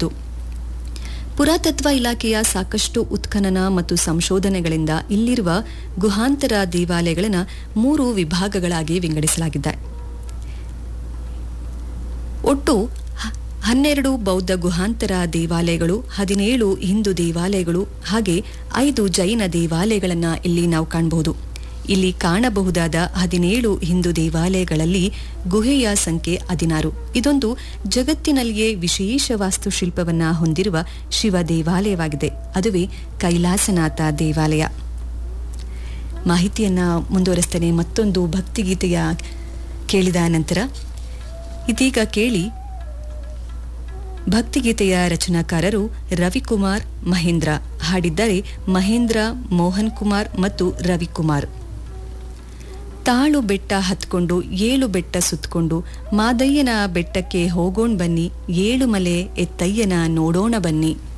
ಕಾಣಬಹುದು ಪುರಾತತ್ವ ಇಲಾಖೆಯ ಸಾಕಷ್ಟು ಉತ್ಖನನ ಮತ್ತು ಸಂಶೋಧನೆಗಳಿಂದ ಇಲ್ಲಿರುವ ಗುಹಾಂತರ ದೇವಾಲಯಗಳನ್ನು ಮೂರು ವಿಭಾಗಗಳಾಗಿ ವಿಂಗಡಿಸಲಾಗಿದೆ ಒಟ್ಟು ಹ- ಹನ್ನೆರಡು ಬೌದ್ಧ ಗುಹಾಂತರ ದೇವಾಲಯಗಳು ಹದಿನೇಳು ಹಿಂದೂ ದೇವಾಲಯಗಳು ಹಾಗೆ ಐದು ಜೈನ ದೇವಾಲಯಗಳನ್ನು ಇಲ್ಲಿ ನಾವು ಕಾಣಬಹುದು ಇಲ್ಲಿ ಕಾಣಬಹುದಾದ ಹದಿನೇಳು ಹಿಂದೂ ದೇವಾಲಯಗಳಲ್ಲಿ ಗುಹೆಯ ಸಂಖ್ಯೆ ಹದಿನಾರು ಇದೊಂದು ಜಗತ್ತಿನಲ್ಲಿಯೇ ವಿಶೇಷ ವಾಸ್ತುಶಿಲ್ಪವನ್ನ ಹೊಂದಿರುವ ಶಿವ ದೇವಾಲಯವಾಗಿದೆ ಅದುವೇ ಕೈಲಾಸನಾಥ ದೇವಾಲಯ ಮಾಹಿತಿಯನ್ನ ಮುಂದುವರಿಸ್ತೇನೆ ಮತ್ತೊಂದು ಭಕ್ತಿಗೀತೆಯ ಕೇಳಿದ ನಂತರ ಇದೀಗ ಕೇಳಿ ಭಕ್ತಿಗೀತೆಯ ರಚನಾಕಾರರು ರವಿಕುಮಾರ್ ಮಹೇಂದ್ರ ಹಾಡಿದ್ದಾರೆ ಮಹೇಂದ್ರ ಮೋಹನ್ ಕುಮಾರ್ ಮತ್ತು ರವಿಕುಮಾರ್ ತಾಳು ಬೆಟ್ಟ ಹತ್ಕೊಂಡು ಏಳು ಬೆಟ್ಟ ಸುತ್ತಕೊಂಡು ಮಾದಯ್ಯನ ಬೆಟ್ಟಕ್ಕೆ ಹೋಗೋಣ ಬನ್ನಿ ಏಳು ಮಲೆ ಎತ್ತಯ್ಯನ ನೋಡೋಣ ಬನ್ನಿ